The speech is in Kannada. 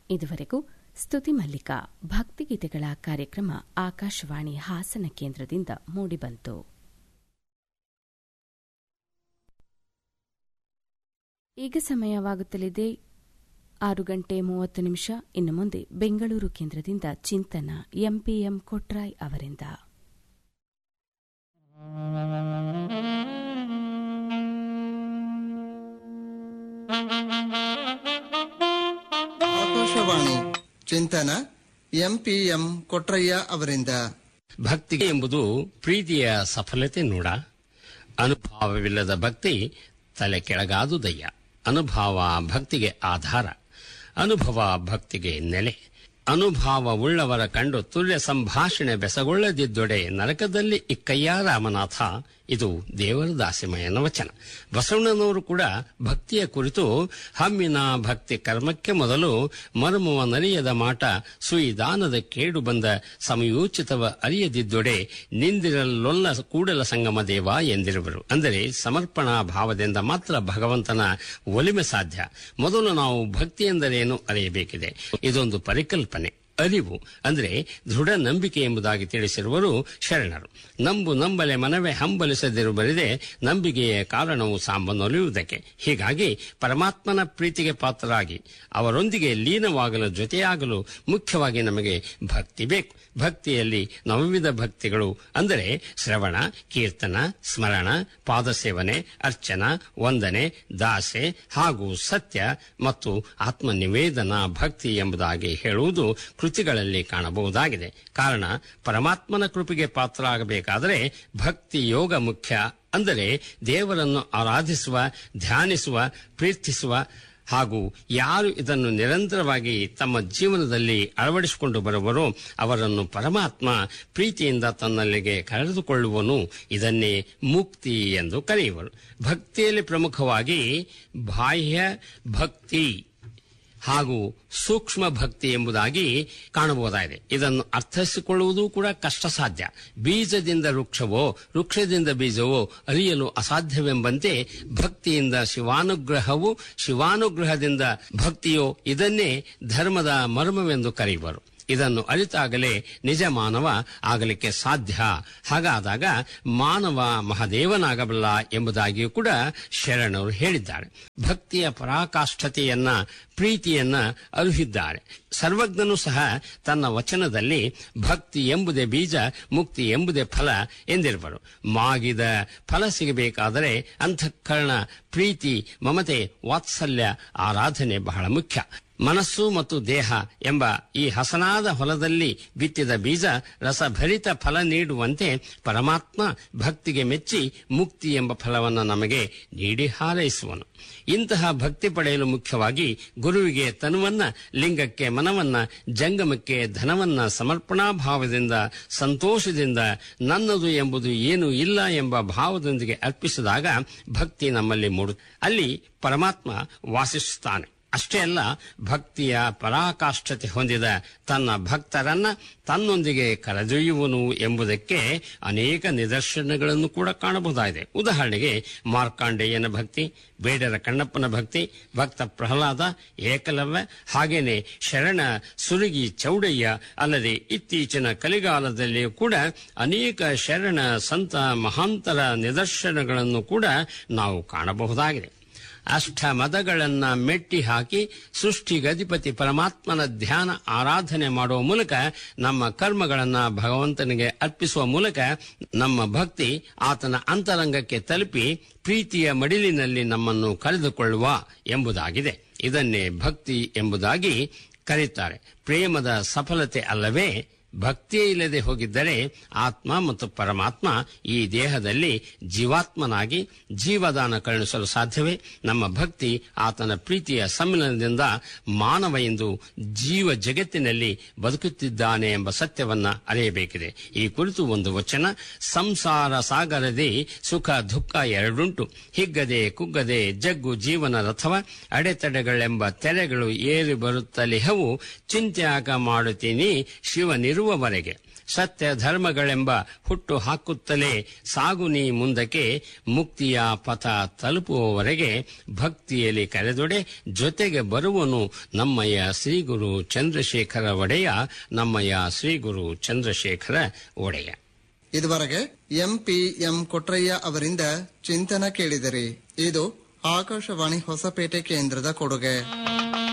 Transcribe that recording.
ಇದುವರೆಗೂ ಸ್ತುತಿ ಮಲ್ಲಿಕ ಭಕ್ತಿಗೀತೆಗಳ ಕಾರ್ಯಕ್ರಮ ಆಕಾಶವಾಣಿ ಹಾಸನ ಕೇಂದ್ರದಿಂದ ಮೂಡಿಬಂತು ಈಗ ಸಮಯವಾಗುತ್ತಲಿದೆ ಆರು ಗಂಟೆ ಮೂವತ್ತು ನಿಮಿಷ ಇನ್ನು ಮುಂದೆ ಬೆಂಗಳೂರು ಕೇಂದ್ರದಿಂದ ಚಿಂತನ ಎಂಪಿಎಂ ಕೊಟ್ರಾಯ್ ಅವರಿಂದ ಆಕಾಶವಾಣಿ ಚಿಂತನ ಎಂಪಿಎಂ ಕೊಟ್ರಯ್ಯ ಅವರಿಂದ ಭಕ್ತಿ ಎಂಬುದು ಪ್ರೀತಿಯ ಸಫಲತೆ ನೋಡ ಅನುಭವವಿಲ್ಲದ ಭಕ್ತಿ ತಲೆ ಕೆಳಗಾದುದಯ್ಯ ಅನುಭವ ಭಕ್ತಿಗೆ ಆಧಾರ ಅನುಭವ ಭಕ್ತಿಗೆ ನೆಲೆ ಅನುಭವವುಳ್ಳವರ ಕಂಡು ತುಲ್ಯ ಸಂಭಾಷಣೆ ಬೆಸಗೊಳ್ಳದಿದ್ದೊಡೆ ನರಕದಲ್ಲಿ ಇಕ್ಕಯ್ಯ ರಾಮನಾಥ ಇದು ದೇವರ ದಾಸಿಮಯನ ವಚನ ಬಸವಣ್ಣನವರು ಕೂಡ ಭಕ್ತಿಯ ಕುರಿತು ಹಮ್ಮಿನ ಭಕ್ತಿ ಕರ್ಮಕ್ಕೆ ಮೊದಲು ಮರ್ಮವ ನರಿಯದ ಮಾಟ ಸುಯಿದಾನದ ಕೇಡು ಬಂದ ಸಮಯೋಚಿತವ ಅರಿಯದಿದ್ದೊಡೆ ನಿಂದಿರಲೊಲ್ಲ ಕೂಡಲ ಸಂಗಮ ದೇವ ಎಂದಿರುವರು ಅಂದರೆ ಸಮರ್ಪಣಾ ಭಾವದಿಂದ ಮಾತ್ರ ಭಗವಂತನ ಒಲಿಮೆ ಸಾಧ್ಯ ಮೊದಲು ನಾವು ಭಕ್ತಿ ಎಂದರೇನು ಅರಿಯಬೇಕಿದೆ ಇದೊಂದು ಪರಿಕಲ್ಪನೆ ಅರಿವು ಅಂದರೆ ದೃಢ ನಂಬಿಕೆ ಎಂಬುದಾಗಿ ತಿಳಿಸಿರುವರು ಶರಣರು ನಂಬು ನಂಬಲೆ ಮನವೇ ಹಂಬಲಿಸದಿರು ಬರಿದೆ ನಂಬಿಕೆಯ ಕಾರಣವು ಸಾಂಬನೊಲಿಯುವುದಕ್ಕೆ ಹೀಗಾಗಿ ಪರಮಾತ್ಮನ ಪ್ರೀತಿಗೆ ಪಾತ್ರರಾಗಿ ಅವರೊಂದಿಗೆ ಲೀನವಾಗಲು ಜೊತೆಯಾಗಲು ಮುಖ್ಯವಾಗಿ ನಮಗೆ ಭಕ್ತಿ ಬೇಕು ಭಕ್ತಿಯಲ್ಲಿ ನವವಿಧ ಭಕ್ತಿಗಳು ಅಂದರೆ ಶ್ರವಣ ಕೀರ್ತನ ಸ್ಮರಣ ಪಾದಸೇವನೆ ಅರ್ಚನ ವಂದನೆ ದಾಸೆ ಹಾಗೂ ಸತ್ಯ ಮತ್ತು ಆತ್ಮನಿವೇದನ ಭಕ್ತಿ ಎಂಬುದಾಗಿ ಹೇಳುವುದು ಕೃತಿಗಳಲ್ಲಿ ಕಾಣಬಹುದಾಗಿದೆ ಕಾರಣ ಪರಮಾತ್ಮನ ಕೃಪೆಗೆ ಪಾತ್ರ ಆಗಬೇಕಾದರೆ ಭಕ್ತಿ ಯೋಗ ಮುಖ್ಯ ಅಂದರೆ ದೇವರನ್ನು ಆರಾಧಿಸುವ ಧ್ಯಾನಿಸುವ ಪ್ರೀರ್ಥಿಸುವ ಹಾಗೂ ಯಾರು ಇದನ್ನು ನಿರಂತರವಾಗಿ ತಮ್ಮ ಜೀವನದಲ್ಲಿ ಅಳವಡಿಸಿಕೊಂಡು ಬರುವರೋ ಅವರನ್ನು ಪರಮಾತ್ಮ ಪ್ರೀತಿಯಿಂದ ತನ್ನಲ್ಲಿಗೆ ಕರೆದುಕೊಳ್ಳುವನು ಇದನ್ನೇ ಮುಕ್ತಿ ಎಂದು ಕರೆಯುವರು ಭಕ್ತಿಯಲ್ಲಿ ಪ್ರಮುಖವಾಗಿ ಬಾಹ್ಯ ಭಕ್ತಿ ಹಾಗೂ ಸೂಕ್ಷ್ಮ ಭಕ್ತಿ ಎಂಬುದಾಗಿ ಕಾಣಬಹುದಾಗಿದೆ ಇದನ್ನು ಅರ್ಥೈಸಿಕೊಳ್ಳುವುದು ಕೂಡ ಕಷ್ಟ ಸಾಧ್ಯ ಬೀಜದಿಂದ ವೃಕ್ಷವೋ ವೃಕ್ಷದಿಂದ ಬೀಜವೋ ಅರಿಯಲು ಅಸಾಧ್ಯವೆಂಬಂತೆ ಭಕ್ತಿಯಿಂದ ಶಿವಾನುಗ್ರಹವು ಶಿವಾನುಗ್ರಹದಿಂದ ಭಕ್ತಿಯೋ ಇದನ್ನೇ ಧರ್ಮದ ಮರ್ಮವೆಂದು ಕರೆಯುವರು ಇದನ್ನು ಅರಿತಾಗಲೇ ನಿಜ ಮಾನವ ಆಗಲಿಕ್ಕೆ ಸಾಧ್ಯ ಹಾಗಾದಾಗ ಮಾನವ ಮಹಾದೇವನಾಗಬಲ್ಲ ಎಂಬುದಾಗಿಯೂ ಕೂಡ ಶರಣರು ಹೇಳಿದ್ದಾರೆ ಭಕ್ತಿಯ ಪರಾಕಾಷ್ಠತೆಯನ್ನ ಪ್ರೀತಿಯನ್ನ ಅರುಹಿದ್ದಾರೆ ಸರ್ವಜ್ಞನು ಸಹ ತನ್ನ ವಚನದಲ್ಲಿ ಭಕ್ತಿ ಎಂಬುದೇ ಬೀಜ ಮುಕ್ತಿ ಎಂಬುದೇ ಫಲ ಎಂದಿರುವರು ಮಾಗಿದ ಫಲ ಸಿಗಬೇಕಾದರೆ ಅಂತಃಕರಣ ಪ್ರೀತಿ ಮಮತೆ ವಾತ್ಸಲ್ಯ ಆರಾಧನೆ ಬಹಳ ಮುಖ್ಯ ಮನಸ್ಸು ಮತ್ತು ದೇಹ ಎಂಬ ಈ ಹಸನಾದ ಹೊಲದಲ್ಲಿ ಬಿತ್ತಿದ ಬೀಜ ರಸಭರಿತ ಫಲ ನೀಡುವಂತೆ ಪರಮಾತ್ಮ ಭಕ್ತಿಗೆ ಮೆಚ್ಚಿ ಮುಕ್ತಿ ಎಂಬ ಫಲವನ್ನು ನಮಗೆ ನೀಡಿ ಹಾರೈಸುವನು ಇಂತಹ ಭಕ್ತಿ ಪಡೆಯಲು ಮುಖ್ಯವಾಗಿ ಗುರುವಿಗೆ ತನುವನ್ನ ಲಿಂಗಕ್ಕೆ ಮನವನ್ನ ಜಂಗಮಕ್ಕೆ ಧನವನ್ನ ಸಮರ್ಪಣಾ ಭಾವದಿಂದ ಸಂತೋಷದಿಂದ ನನ್ನದು ಎಂಬುದು ಏನು ಇಲ್ಲ ಎಂಬ ಭಾವದೊಂದಿಗೆ ಅರ್ಪಿಸಿದಾಗ ಭಕ್ತಿ ನಮ್ಮಲ್ಲಿ ಮೂಡು ಅಲ್ಲಿ ಪರಮಾತ್ಮ ವಾಸಿಸುತ್ತಾನೆ ಅಷ್ಟೇ ಅಲ್ಲ ಭಕ್ತಿಯ ಪರಾಕಾಷ್ಠತೆ ಹೊಂದಿದ ತನ್ನ ಭಕ್ತರನ್ನ ತನ್ನೊಂದಿಗೆ ಕರೆದೊಯ್ಯುವನು ಎಂಬುದಕ್ಕೆ ಅನೇಕ ನಿದರ್ಶನಗಳನ್ನು ಕೂಡ ಕಾಣಬಹುದಾಗಿದೆ ಉದಾಹರಣೆಗೆ ಮಾರ್ಕಾಂಡೇಯನ ಭಕ್ತಿ ಬೇಡರ ಕಣ್ಣಪ್ಪನ ಭಕ್ತಿ ಭಕ್ತ ಪ್ರಹ್ಲಾದ ಏಕಲವ್ಯ ಹಾಗೇನೆ ಶರಣ ಸುರುಗಿ ಚೌಡಯ್ಯ ಅಲ್ಲದೆ ಇತ್ತೀಚಿನ ಕಲಿಗಾಲದಲ್ಲಿಯೂ ಕೂಡ ಅನೇಕ ಶರಣ ಸಂತ ಮಹಾಂತರ ನಿದರ್ಶನಗಳನ್ನು ಕೂಡ ನಾವು ಕಾಣಬಹುದಾಗಿದೆ ಅಷ್ಟ ಮದಗಳನ್ನ ಮೆಟ್ಟಿ ಹಾಕಿ ಸೃಷ್ಟಿಗಧಿಪತಿ ಪರಮಾತ್ಮನ ಧ್ಯಾನ ಆರಾಧನೆ ಮಾಡುವ ಮೂಲಕ ನಮ್ಮ ಕರ್ಮಗಳನ್ನ ಭಗವಂತನಿಗೆ ಅರ್ಪಿಸುವ ಮೂಲಕ ನಮ್ಮ ಭಕ್ತಿ ಆತನ ಅಂತರಂಗಕ್ಕೆ ತಲುಪಿ ಪ್ರೀತಿಯ ಮಡಿಲಿನಲ್ಲಿ ನಮ್ಮನ್ನು ಕರೆದುಕೊಳ್ಳುವ ಎಂಬುದಾಗಿದೆ ಇದನ್ನೇ ಭಕ್ತಿ ಎಂಬುದಾಗಿ ಕರೆಯುತ್ತಾರೆ ಪ್ರೇಮದ ಸಫಲತೆ ಅಲ್ಲವೇ ಭಕ್ತಿಯೇ ಇಲ್ಲದೆ ಹೋಗಿದ್ದರೆ ಆತ್ಮ ಮತ್ತು ಪರಮಾತ್ಮ ಈ ದೇಹದಲ್ಲಿ ಜೀವಾತ್ಮನಾಗಿ ಜೀವದಾನ ಕರುಣಿಸಲು ಸಾಧ್ಯವೇ ನಮ್ಮ ಭಕ್ತಿ ಆತನ ಪ್ರೀತಿಯ ಸಮ್ಮಿಲನದಿಂದ ಮಾನವ ಎಂದು ಜೀವ ಜಗತ್ತಿನಲ್ಲಿ ಬದುಕುತ್ತಿದ್ದಾನೆ ಎಂಬ ಸತ್ಯವನ್ನ ಅರಿಯಬೇಕಿದೆ ಈ ಕುರಿತು ಒಂದು ವಚನ ಸಂಸಾರ ಸಾಗರದೆ ಸುಖ ದುಃಖ ಎರಡುಂಟು ಹಿಗ್ಗದೆ ಕುಗ್ಗದೆ ಜಗ್ಗು ಜೀವನ ರಥವ ಅಡೆತಡೆಗಳೆಂಬ ತೆರೆಗಳು ಏರಿ ಬರುತ್ತಲಿಹವು ಚಿಂತ್ಯಾಗ ಮಾಡುತ್ತೀನಿ ಶಿವನಿರುವವರೆಗೆ ಸತ್ಯ ಧರ್ಮಗಳೆಂಬ ಹುಟ್ಟು ಹಾಕುತ್ತಲೇ ಸಾಗು ನೀ ಮುಂದಕ್ಕೆ ಮುಕ್ತಿಯ ಪಥ ತಲುಪುವವರೆಗೆ ಭಕ್ತಿಯಲ್ಲಿ ಕರೆದೊಡೆ ಜೊತೆಗೆ ಬರುವನು ನಮ್ಮಯ್ಯ ಶ್ರೀಗುರು ಚಂದ್ರಶೇಖರ ಒಡೆಯ ನಮ್ಮಯ್ಯ ಶ್ರೀಗುರು ಚಂದ್ರಶೇಖರ ಒಡೆಯ ಇದುವರೆಗೆ ಎಂಪಿಎಂ ಕೊಟ್ರಯ್ಯ ಅವರಿಂದ ಚಿಂತನ ಕೇಳಿದಿರಿ ಇದು ಆಕಾಶವಾಣಿ ಹೊಸಪೇಟೆ ಕೇಂದ್ರದ ಕೊಡುಗೆ